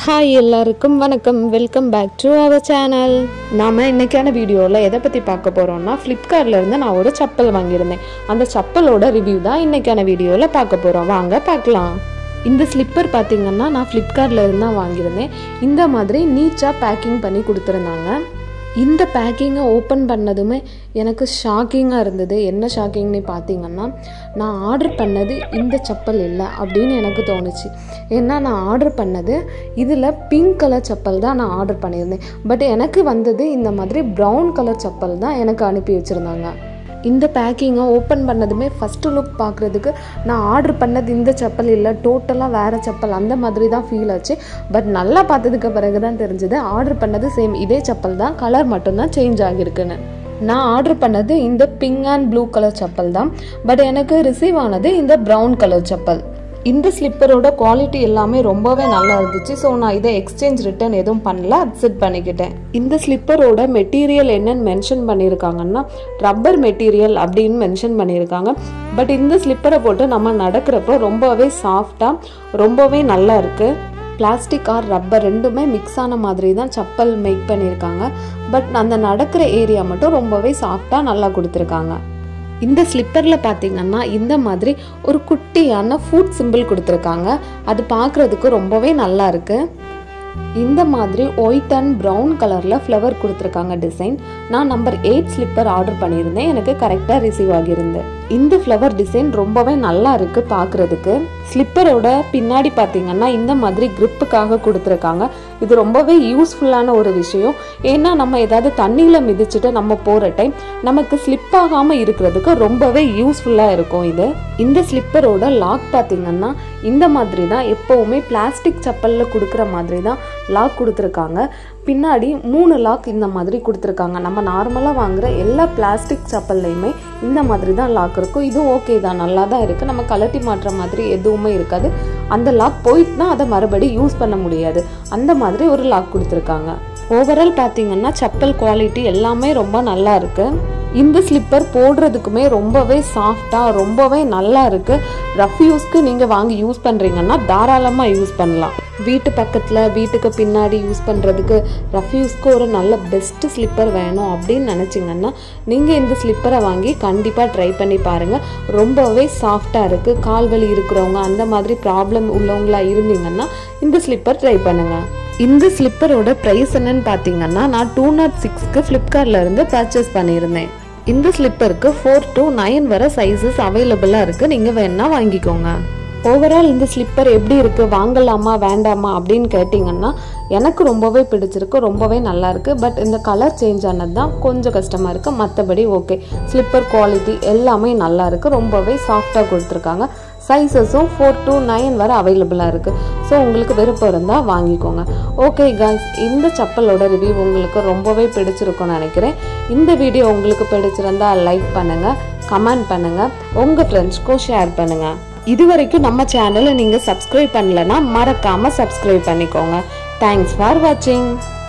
hi எல்லாருக்கும் வணக்கம் welcome back to our channel நாம் இன்னைக்கான வீடியோவில் எதை பற்றி பார்க்க போகிறோம்னா ஃப்ளிப்கார்ட்ல இருந்து நான் ஒரு செப்பல் வாங்கியிருந்தேன் அந்த செப்பலோட ரிவ்யூ தான் இன்னைக்கான வீடியோவில் பார்க்க போகிறோம் வாங்க பார்க்கலாம் இந்த ஸ்லிப்பர் பார்த்தீங்கன்னா நான் ஃப்ளிப்கார்ட்ல இருந்து தான் வாங்கியிருந்தேன் இந்த மாதிரி நீட்டாக பேக்கிங் பண்ணி கொடுத்துருந்தாங்க இந்த பேக்கிங்கை ஓப்பன் பண்ணதுமே எனக்கு ஷாக்கிங்காக இருந்தது என்ன ஷாக்கிங்னு பார்த்தீங்கன்னா நான் ஆர்டர் பண்ணது இந்த செப்பல் இல்லை அப்படின்னு எனக்கு தோணுச்சு ஏன்னா நான் ஆர்டர் பண்ணது இதில் பிங்க் கலர் செப்பல் தான் நான் ஆர்டர் பண்ணியிருந்தேன் பட் எனக்கு வந்தது இந்த மாதிரி ப்ரௌன் கலர் செப்பல் தான் எனக்கு அனுப்பி வச்சுருந்தாங்க இந்த பேக்கிங்கை ஓப்பன் பண்ணதுமே ஃபஸ்ட்டு லுக் பார்க்குறதுக்கு நான் ஆர்டர் பண்ணது இந்த செப்பல் இல்லை டோட்டலாக வேறு செப்பல் அந்த மாதிரி தான் ஃபீல் ஆச்சு பட் நல்லா பார்த்ததுக்கு பிறகு தான் தெரிஞ்சது ஆர்டர் பண்ணது சேம் இதே செப்பல் தான் கலர் மட்டும்தான் சேஞ்ச் ஆகியிருக்குன்னு நான் ஆர்டர் பண்ணது இந்த pink and blue colour chappal தான் பட் எனக்கு ரிசீவ் ஆனது இந்த ப்ரௌன் கலர் செப்பல் இந்த ஸ்லிப்பரோட குவாலிட்டி எல்லாமே ரொம்பவே நல்லா இருந்துச்சு ஸோ நான் இதை எக்ஸ்சேஞ்ச் ரிட்டர்ன் எதுவும் பண்ணல அக்செப்ட் பண்ணிக்கிட்டேன் இந்த ஸ்லிப்பரோட மெட்டீரியல் என்னன்னு மென்ஷன் பண்ணியிருக்காங்கன்னா ரப்பர் மெட்டீரியல் அப்படின்னு மென்ஷன் பண்ணியிருக்காங்க பட் இந்த ஸ்லிப்பரை போட்டு நம்ம நடக்கிறப்போ ரொம்பவே சாஃப்டாக ரொம்பவே நல்லா இருக்குது பிளாஸ்டிக் ஆர் ரப்பர் ரெண்டுமே மிக்ஸ் ஆன மாதிரி தான் செப்பல் மேக் பண்ணியிருக்காங்க பட் அந்த நடக்கிற ஏரியா மட்டும் ரொம்பவே சாஃப்டாக நல்லா கொடுத்துருக்காங்க இந்த ஸ்லிப்பரில் பார்த்தீங்கன்னா இந்த மாதிரி ஒரு குட்டியான ஃபுட் சிம்பிள் கொடுத்துருக்காங்க அது பார்க்குறதுக்கு ரொம்பவே நல்லா இருக்குது இந்த மாதிரி ஒயிட் அண்ட் ப்ரௌன் கலரில் ஃப்ளவர் கொடுத்துருக்காங்க டிசைன் நான் நம்பர் எயிட் ஸ்லிப்பர் ஆர்டர் பண்ணியிருந்தேன் எனக்கு கரெக்டாக ரிசீவ் ஆகியிருந்தேன் இந்த ஃப்ளவர் டிசைன் ரொம்பவே நல்லா இருக்குது பார்க்குறதுக்கு ஸ்லிப்பரோட பின்னாடி பார்த்தீங்கன்னா இந்த மாதிரி gripக்காக கொடுத்துருக்காங்க இது ரொம்பவே யூஸ்ஃபுல்லான ஒரு விஷயம் ஏன்னா நம்ம ஏதாவது தண்ணியில் மிதிச்சுட்டு நம்ம போகிற டைம் நமக்கு ஸ்லிப் ஆகாமல் இருக்கிறதுக்கு ரொம்பவே யூஸ்ஃபுல்லாக இருக்கும் இது இந்த ஸ்லிப்பரோட லாக் பார்த்தீங்கன்னா இந்த மாதிரி தான் எப்போவுமே பிளாஸ்டிக் செப்பலில் கொடுக்குற மாதிரி தான் லாக் கொடுத்துருக்காங்க பின்னாடி மூணு லாக் இந்த மாதிரி கொடுத்துருக்காங்க நம்ம நார்மலாக வாங்குற எல்லா பிளாஸ்டிக் செப்பல்லையுமே இந்த மாதிரி தான் லாக் இருக்கும் இதுவும் ஓகே தான் நல்லா தான் இருக்குது நம்ம கலட்டி மாட்டுற மாதிரி எதுவுமே இருக்காது அந்த லாக் போயிட்டுனா அதை மறுபடி யூஸ் பண்ண முடியாது அந்த மாதிரி ஒரு லாக் கொடுத்துருக்காங்க ஓவரால் பார்த்தீங்கன்னா செப்பல் குவாலிட்டி எல்லாமே ரொம்ப நல்லா இருக்குது இந்த ஸ்லிப்பர் போடுறதுக்குமே ரொம்பவே சாஃப்டாக ரொம்பவே நல்லா இருக்குது ரஃப் யூஸ்க்கு நீங்கள் வாங்கி யூஸ் பண்ணுறீங்கன்னா தாராளமாக யூஸ் பண்ணலாம் வீட்டு பக்கத்தில் வீட்டுக்கு பின்னாடி யூஸ் பண்ணுறதுக்கு ரஃப் யூஸ்க்கு ஒரு நல்ல பெஸ்ட் ஸ்லிப்பர் வேணும் அப்படின்னு நினச்சிங்கன்னா நீங்கள் இந்த ஸ்லிப்பரை வாங்கி கண்டிப்பாக ட்ரை பண்ணி பாருங்கள் ரொம்பவே சாஃப்டாக இருக்குது கால் வலி இருக்கிறவங்க அந்த மாதிரி ப்ராப்ளம் உள்ளவங்களா இருந்தீங்கன்னா இந்த ஸ்லிப்பர் ட்ரை பண்ணுங்கள் இந்த ஸ்லிப்பரோட ப்ரைஸ் என்னன்னு பார்த்தீங்கன்னா நான் டூ நாட் சிக்ஸ்க்கு ஃப்ளிப்கார்ட்ல இருந்து பர்ச்சேஸ் பண்ணியிருந்தேன் இந்த ஸ்லிப்பருக்கு ஃபோர் டு நைன் வர சைஸஸ் அவைலபிளாக இருக்குது நீங்கள் வேணா வாங்கிக்கோங்க ஓவரால் இந்த ஸ்லிப்பர் எப்படி இருக்குது வாங்கலாமா வேண்டாமா அப்படின்னு கேட்டிங்கன்னா எனக்கு ரொம்பவே பிடிச்சிருக்கு ரொம்பவே நல்லா இருக்கு பட் இந்த கலர் சேஞ்ச் ஆனது தான் கொஞ்சம் கஷ்டமாக இருக்குது மற்றபடி ஓகே ஸ்லிப்பர் குவாலிட்டி எல்லாமே நல்லா இருக்குது ரொம்பவே சாஃப்டாக கொடுத்துருக்காங்க சைஸஸும் ஃபோர் டு நைன் வரை அவைலபிளாக இருக்குது ஸோ உங்களுக்கு விருப்பம் இருந்தால் வாங்கிக்கோங்க ஓகே காய்ஸ் இந்த செப்பலோட ரிவ்யூ உங்களுக்கு ரொம்பவே பிடிச்சிருக்கும்னு நினைக்கிறேன் இந்த வீடியோ உங்களுக்கு பிடிச்சிருந்தா லைக் பண்ணுங்கள் கமெண்ட் பண்ணுங்கள் உங்கள் ஃப்ரெண்ட்ஸ்க்கும் ஷேர் பண்ணுங்கள் இது வரைக்கும் நம்ம சேனலை நீங்கள் சப்ஸ்கிரைப் பண்ணலன்னா மறக்காமல் சப்ஸ்கிரைப் பண்ணிக்கோங்க தேங்க்ஸ் ஃபார் வாட்சிங்